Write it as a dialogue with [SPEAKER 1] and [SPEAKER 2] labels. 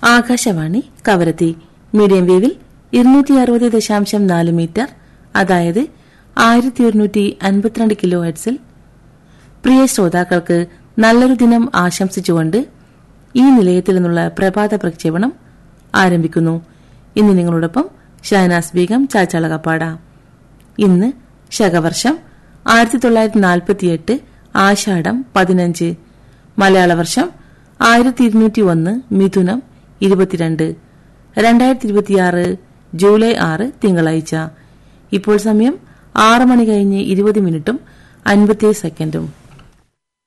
[SPEAKER 1] Akashvani Kavaratti medium വേവിൽ ഇരുന്നൂറ്റി അറുപത് ദശാംശം നാല് മീറ്റർ അതായത് ആയിരത്തി ഒരുന്നൂറ്റി അൻപത്തിരണ്ട് കിലോ ഹെഡ്സിൽ പ്രിയ ശ്രോതാക്കൾക്ക് നല്ലൊരു ദിനം ആശംസിച്ചുകൊണ്ട് ഈ നിലയത്തിൽ നിന്നുള്ള പ്രഭാത പ്രക്ഷേപണം ആരംഭിക്കുന്നു ഇന്ന് നിങ്ങളോടൊപ്പം ഷഹനാസ് ബീഗം ചാച്ചാളകപ്പാട ഇന്ന് ശകവർഷം ആയിരത്തി തൊള്ളായിരത്തി നാൽപ്പത്തിയെട്ട് ആഷാഢം പതിനഞ്ച് മലയാള വർഷം ആയിരത്തി ഇരുന്നൂറ്റി ഒന്ന് മിഥുനം ഇരുപത്തിരണ്ട് രണ്ടായിരത്തി ഇരുപത്തിയാറ് ജൂലൈ ആറ് തിങ്കളാഴ്ച ഇപ്പോൾ സമയം ആറ് മണി കഴിഞ്ഞ് ഇരുപത് മിനിറ്റും അൻപത്തിയേഴ് സെക്കൻഡും